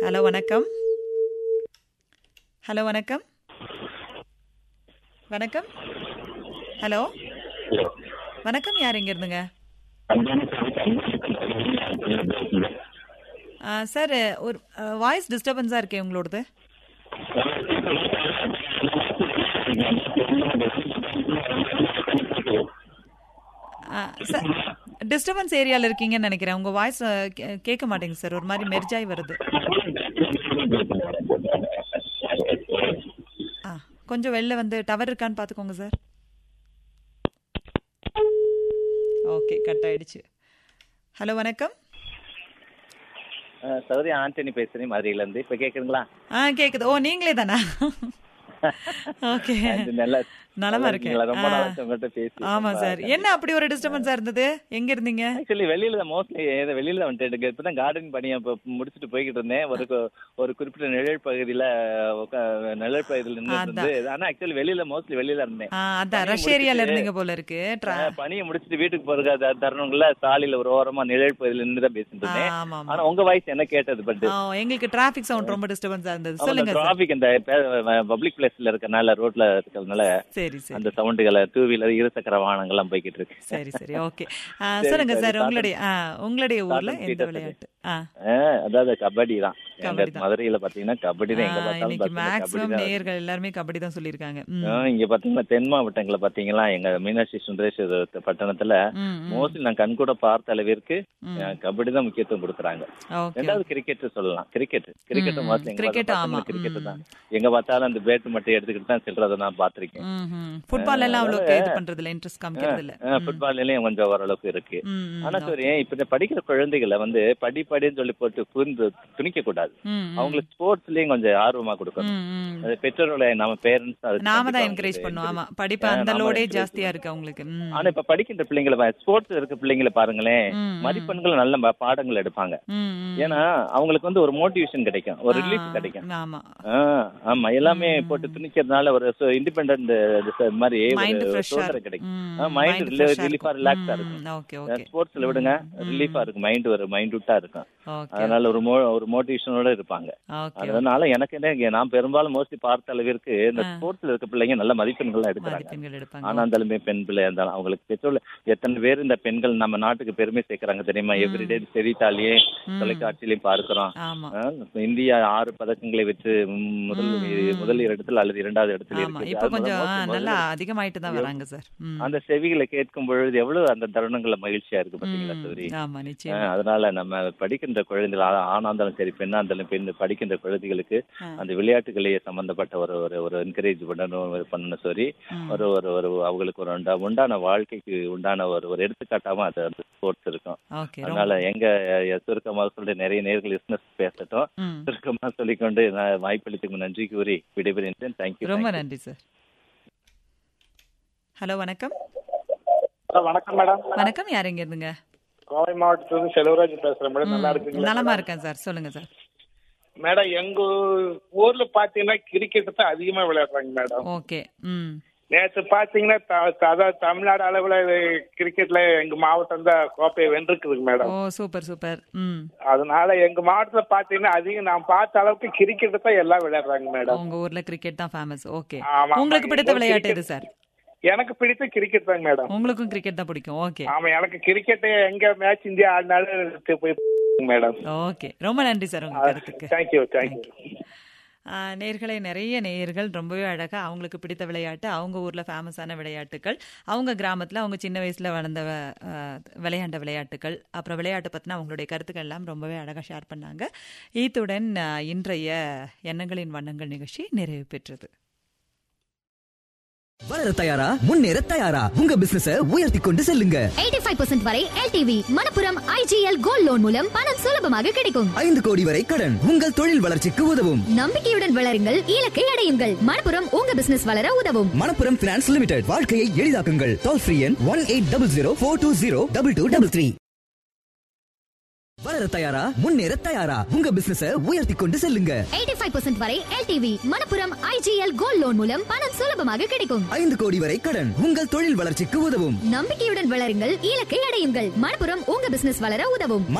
Hello வணக்கம் hello வணக்கம் வணக்கம் ஹலோ வணக்கம் யார் இங்க இருந்துங்க ஆ, சார் ஒரு வாய்ஸ் டிஸ்டர்பன்ஸாக இருக்கே உங்களோடது ஆ, சார் டிஸ்டர்பன்ஸ் ஏரியாவில் இருக்கீங்கன்னு நினைக்கிறேன் உங்கள் வாய்ஸ் கேட்க மாட்டேங்குது சார் ஒரு மாதிரி மெர்ஜாய் வருது ஆ கொஞ்சம் வெளில வந்து டவர் இருக்கான்னு பார்த்துக்கோங்க சார் ஓகே கட் ஆயிடுச்சு ஹலோ வணக்கம் சௌரி ஆண்டனி பேசுறேன் மதுரையில இருந்து இப்ப கேக்குதுங்களா ஆ கேக்குது ஓ நீங்களே தானா ஓகே அது நல்லா நலமா நல்லா இருக்கேன் இருக்கீங்களா? ரொம்ப ஆ. நாளாச்சு உங்கள்ட்ட பேசி. ஆமா ரொம்ப சார் என்ன அப்படி ஒரு டிஸ்டர்பன்ஸா இருந்தது எங்க இருந்தீங்க ஆக்சுவலி வெளியில தான் மோஸ்ட்லி வெளியில தான் வந்துட்டு இப்பதான் கார்டன் பணியை இப்ப முடிச்சுட்டு போய்கிட்டு இருந்தேன் ஒரு கு- ஒரு குறிப்பிட்ட நிழல் பகுதியில உக்கா- நிழல் பகுதியில நின்று இருந்து ஆனா ஆக்சுவலி வெளியில மோஸ்ட்லி வெளியில இருந்தேன் ஆ, அதான் பணியை ரஷ் ஏரியால முடிச்சிட்டு- இருந்தீங்க போல இருக்கு ட்ரா- அஹ் பணியை முடிச்சுட்டு வீட்டுக்கு போற த- தருணங்கள்ல சாலையில ஒரு ஓரமா நிழல் பகுதியில நின்று தான் பேசிட்டு ஆ, இருந்தேன் ஆமா ஆமா ஆனா உங்க வாய்ஸ் என்ன கேட்டது பட் ஆ, எங்களுக்கு டிராபிக் சவுண்ட் ரொம்ப டிஸ்டர்பன்ஸா இருந்தது சொல்லுங்க சார் டிராபிக் இந்த பப்ளிக் பிளேஸ்ல இருக்கறனால ரோட்ல இருக்கறனால சரி சரி அந்த சவுண்டுகளை டூ வீலர் இருசக்கர வாகனங்கள்லாம் போய்கிட்டு இருக்கு சரி சரி ஓகே சரி, சொல்லுங்க சரி, சார் காட்டன். உங்களுடைய ஆ, உங்களுடைய ஊர்ல காட்டன் எந்த பீட்டர் விளையாட்டு ஆ ஆஹ் அதாவது கபடி தான் எங்க கபடி தான். மதுரையில பாத்தீங்கன்னா கபடி தான் எங்க ஆ, பார்த்தாலும் இன்னைக்கு பஸ்ல கபடி மேக்ஸிமம் தான் நேயர்கள் எல்லாருமே கபடி தான் சொல்லியிருக்காங்க ம். ஆஹ் இங்க பாத்தீங்கன்னா தென் மாவட்டங்களை பாத்தீங்களா எங்க மீனாட்சி சுந்தரேஸ்வர பட்டணத்துல ம், ம், மோஸ்ட்லி நான் கண்கூட பார்த்த அளவிற்கு ம். ஆஹ் கபடி தான் முக்கியத்துவம் கொடுக்குறாங்க ஓகே ரெண்டாவது கிரிக்கெட் சொல்லலாம் கிரிக்கெட் கிரிக்கெட் ம், மோஸ்ட்லி எங்க cricket ஆமா. கிரிக்கெட் ம். தான் எங்க பார்த்தாலும் அந்த பேட் மட்டும் எடுத்துக்கிட்டு தான் செல்றதை நான் பாத்திருக்கேன் ம்ஹும். ஃபுட்பால் எல்லாம் அவ்வளோக்கு இது பண்றது இல்ல இன்ட்ரெஸ்ட் காமிக்கிறது இல்ல ம். ஃபுட்பால்லையும் கொஞ்சம் ஓரளவுக்கு இருக்கு ம், ம், ஆனா சரி இப்ப இந்த படிக்கிற குழந்தைகளை வந்து படி படின்னு சொல்லி போட்டு புரிந்து துணிக்க கூடாது ம், ம். அவங்களுக்கு ஸ்போர்ட்ஸ்லயும் கொஞ்சம் ஆர்வமா கொடுக்கணும் ம், ம். அது பெற்றோர்களை நம்ம பேரண்ட்ஸ் நாம தான் என்கரேஜ் பண்ணுவோம் ஆமா படிப்பு ஆ, அந்த நாம லோடே encourage ஜாஸ்தியா இருக்கு அவங்களுக்கு ம். ஆனா இப்ப படிக்கின்ற பிள்ளைங்களை ஸ்போர்ட்ஸ் இருக்க பிள்ளைங்களை பாருங்களேன் ம், ம். மதிப்பெண்கள் நல்ல ப- பாடங்கள் எடுப்பாங்க ம், ம். ஏன்னா அவங்களுக்கு வந்து ஒரு மோட்டிவேஷன் கிடைக்கும் ஒரு ஆ, ரிலீஃப் கிடைக்கும் ஆமா ஆ, ஆமா எல்லாமே போட்டு திணிக்கிறதுனால ஒரு இண்டிபெண்டன்ட் மாதிரி மைண்ட் ஒரு ஃப்ரெஷ்ஷா சுதந்திரம் கிடைக்கும் மைண்ட் ரிலீஃபா ரிலாக்ஸா இருக்கும் ஓகே ஓகே ஸ்போர்ட்ஸ்ல விடுங்க ரிலீஃபா இருக்கும் மைண்ட் ஒரு மைண்டூட்டா இருக்கும் ஓகே அதனால ஒரு மோ- ஒரு மோட்டிவேஷனோட இருப்பாங்க ஓகே அதனால எனக்கு என்ன இங்க நான் பெரும்பாலும் மோஸ்ட்லி பார்த்த அளவிற்கு இந்த ஸ்போர்ட்ஸ்ல இருக்க பிள்ளைங்க நல்ல மதிப்பெண்கள் எடுக்கிறாங்க மதிப்பெண்கள் எடுப்பாங்க ஆனா இருந்தாலுமே பெண் பிள்ளை இருந்தாலும் அவங்களுக்கு பெற்றோர் எத்தனை பேர் இந்த பெண்கள் நம்ம நாட்டுக்கு பெருமை சேர்க்கறாங்க தெரியுமா எவ்ரிடே செய்தித்தாலேயே தொலைக்காட்சியிலையும் பார்க்கிறோம் ஆமா ஆ, இப்ப இந்தியா ஆறு பதக்கங்களை வெற்று ம், முதல் முதல் இடத்துல அல்லது இரண்டாவது இடத்துல ஆமா இருக்கு இப்ப அது கொஞ்சம் முதல் ஆ, முதல்ல நல்லா அதிகமாயிட்டு தான் வராங்க சார் ம். அந்த செவிகளை கேட்கும் பொழுது எவ்வளவு அந்த தருணங்கள்ல மகிழ்ச்சியா இருக்கு பாத்தீங்களா ம். சௌரி ஆமா ஆ, நிச்சயம் அதனால நம்ம படிக்கின்ற குழந்தைகள் ஆ- ஆணா இருந்தாலும் சரி பெண்ணா இருந்தாலும் பெண் படிக்கின்ற குழந்தைகளுக்கு ஆ. அந்த விளையாட்டுகளே சம்பந்தப்பட்ட ஒரு ஒரு ஒரு என்கரேஜ் பண்ணணும் இது பண்ணணும் சரி ம். ஒரு ஒரு ஒரு அவங்களுக்கு ஒரு உண்டா- உண்டான வாழ்க்கைக்கு உண்டான ஒரு ஒரு எடுத்துக்காட்டாம அது அந்த ஸ்போர்ட்ஸ் இருக்கும் ஓகே ரொம்ப அதனால எங்க அஹ், சுருக்கமாக சொல்ற நிறைய நேர்கள் பிசினஸ் பேசட்டும் ம். சுருக்கமா சொல்லிக்கொண்டு நான் வாய்ப்பளித்துக்கு நன்றி கூறி விடைபெறுகிறேன் தேங்க்யூ ரொம்ப நன்றி சார் ஹலோ வணக்கம் ஹலோ வணக்கம் மேடம் வணக்கம் யார் எங்க இருந்துங்க கோவை மாவட்டத்திலிருந்து செல்வராஜ் பேசுறேன் மேடம் நல்லா இருக்கீங்களா நலமா இருக்கேன் சார் சொல்லுங்க சார் மேடம் எங்க ஊர்ல பாத்தீங்கன்னா கிரிக்கெட் தான் அதிகமா விளையாடுறாங்க மேடம் ஓகே ம் நேற்று பாத்தீங்கன்னா த- அதாவது தமிழ்நாடு அளவுல கிரிக்கெட்ல எங்க மாவட்டம் தான் கோப்பையை வென்றிருக்குதுங்க ஓ மேடம் சூப்பர் சூப்பர் ம் அதனால எங்க மாவட்டத்துல பாத்தீங்கன்னா அதிகம் நான் பார்த்த அளவுக்கு கிரிக்கெட் தான் எல்லாம் விளையாடுறாங்க மேடம் உங்க ஊர்ல கிரிக்கெட் தான் ஃபேமஸ் ஓகே ஆமா, உங்களுக்கு ஆமா. பிடித்த ஒரு விளையாட்டு எது cricket- சார் எனக்கு பிடித்த கிரிக்கெட் தாங்க மேடம் உங்களுக்கும் கிரிக்கெட் தான் பிடிக்கும் ஓகே ஆமா எனக்கு கிரிக்கெட் எங்க மேட்ச் இந்தியா ஆடினாலும் போய் மேடம் ஓகே ரொம்ப நன்றி சார் உங்க கருத்துக்கு தேங்க்யூ தேங்க்யூ ஆஹ் நேயர்களே நிறைய நேயர்கள் ரொம்பவே அழகா அவங்களுக்கு பிடித்த விளையாட்டு அவங்க ஊர்ல ஃபேமஸான விளையாட்டுகள் அவங்க கிராமத்துல அவங்க சின்ன வயசுல வளர்ந்த வ- ஆஹ் விளையாண்ட விளையாட்டுகள் அப்புறம் விளையாட்டு பத்தின அவங்களுடைய கருத்துக்கள் எல்லாம் ரொம்பவே அழகா ஷேர் பண்ணாங்க ஈத்துடன் ஆஹ் இன்றைய எண்ணங்களின் வண்ணங்கள் நிகழ்ச்சி நிறைவு பெற்றது வளர தயாரா முன்னேற தயாரா உங்க பிசினஸ உயர்த்தி கொண்டு செல்லுங்க 85% வரை LTV Manappuram IGL gold loan மூலம் பணம் சுலபமாக கிடைக்கும் ஐந்து கோடி வரை கடன் உங்கள் தொழில் வளர்ச்சிக்கு உதவும் நம்பிக்கையுடன் வளருங்கள் இலக்கை அடையுங்கள் மணப்புரம் உங்க பிசினஸ் வளர உதவும் மணப்புரம் பினான்ஸ் லிமிடெட் வாழ்க்கையை எளிதாக்குங்கள் டோல் ஃப்ரீ எண் one eight double zero four two zero double two double three வளர தயாரா முன்னேற தயாரா உங்க பிசினஸ உயர்த்தி கொண்டு செல்லுங்க 85% வரை LTV Manappuram IGL gold loan மூலம் பணம் சுலபமாக கிடைக்கும் ஐந்து கோடி வரை கடன் உங்கள் தொழில் வளர்ச்சிக்கு உதவும் நம்பிக்கையுடன் வளருங்கள் இலக்கை அடையுங்கள் மணப்புரம் உங்க பிசினஸ் வளர உதவும்